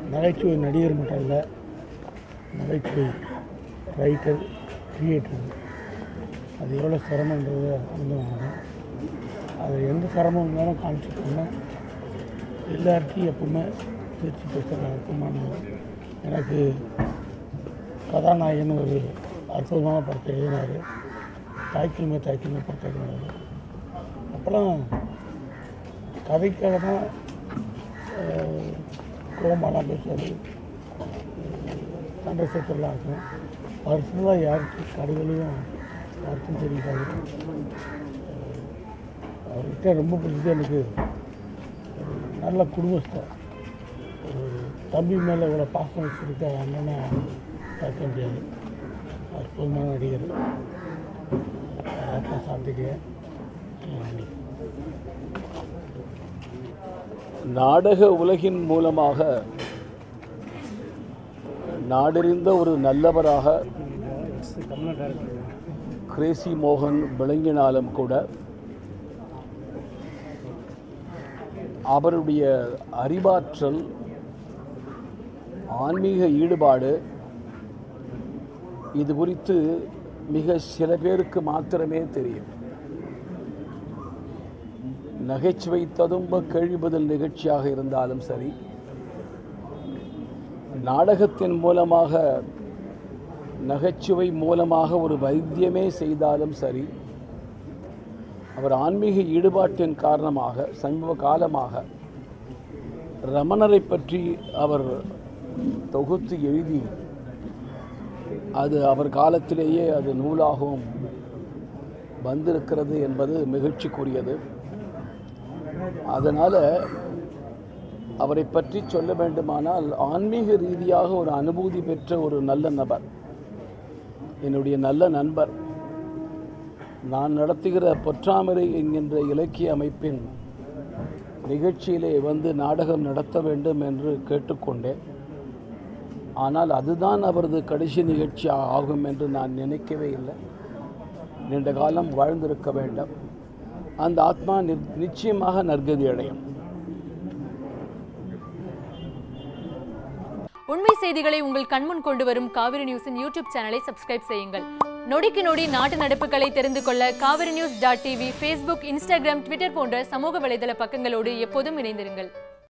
நகைச்சுவை நடிகர் மட்டும் இல்லை நகைச்சுவை ரைட்டர் கிரியேட்டர் அது எவ்வளோ சிரமன்றதை அனுபவம் அது எந்த சிரமம் இருந்தாலும் காமிச்சிட்டோம்னா எல்லார்ட்டையும் எப்பவுமே திருச்சி பேசுகிற அற்புதமான எனக்கு கதாநாயகன் ஒரு அற்புதமான படத்தை எழுதினார் தாய்க்கிழமை தாய்க்கிழமை படத்தை எழுதினார் அப்போலாம் கதைக்காக தான் அஹ், கோமாலாம் பேசுவார் சண்டை சத்தெல்லாம் இருக்கும் பர்சனலாக யாருக்கு கடைகளையும் யாருக்கும் தெரியாது அஹ், அவர்கிட்ட ரொம்ப பிடிச்சது எனக்கு ஒரு நல்ல குடும்பஸ்தர் ஒரு தம்பி மேலே இவ்வளோ பாசம் வச்சுருக்க அண்ணனை பார்க்க முடியாது அற்புதமான நடிகர் ஆத்மா சாந்திக்கு நன்றி நாடக உலகின் மூலமாக நாடறிந்த ஒரு நல்லவராக கிரேசி மோகன் விளங்கினாலும் கூட அவருடைய அறிவாற்றல் ஆன்மீக ஈடுபாடு இது குறித்து மிக சில பேருக்கு மாத்திரமே தெரியும் நகைச்சுவை ததும்ப கேள்வி பதில் நிகழ்ச்சியாக இருந்தாலும் சரி நாடகத்தின் மூலமாக நகைச்சுவை மூலமாக ஒரு வைத்தியமே செய்தாலும் சரி அவர் ஆன்மீக ஈடுபாட்டின் காரணமாக சமீப காலமாக ரமணரை பற்றி அவர் தொகுத்து எழுதி அது அவர் காலத்திலேயே அது நூலாகவும் வந்திருக்கிறது என்பது மகிழ்ச்சிக்குரியது அதனால் அவரை பற்றி சொல்ல வேண்டுமானால் ஆன்மீக ரீதியாக ஒரு அனுபூதி பெற்ற ஒரு நல்ல நபர் என்னுடைய நல்ல நண்பர் நான் நடத்துகிற பொற்றாமரை என்கின்ற இலக்கிய அமைப்பின் நிகழ்ச்சியிலே வந்து நாடகம் நடத்த வேண்டும் என்று கேட்டுக்கொண்டேன் ஆனால் அதுதான் அவரது கடைசி நிகழ்ச்சி ஆகும் என்று நான் நினைக்கவே இல்லை நீண்ட காலம் வாழ்ந்திருக்க வேண்டும் அந்த ஆத்மா நி- நிச்சயமாக நற்கதி அடையும் உண்மை செய்திகளை உங்கள் கண்முன் கொண்டு வரும் காவிரி நியூஸின் யூடியூப் சேனலை சப்ஸ்கிரைப் செய்யுங்கள் நொடிக்கு நொடி நாட்டு நடப்புகளை தெரிந்து கொள்ள Kaveri news dot TV Facebook Instagram Twitter போன்ற சமூக வலைதள பக்கங்களோடு எப்போதும் இணைந்திருங்கள்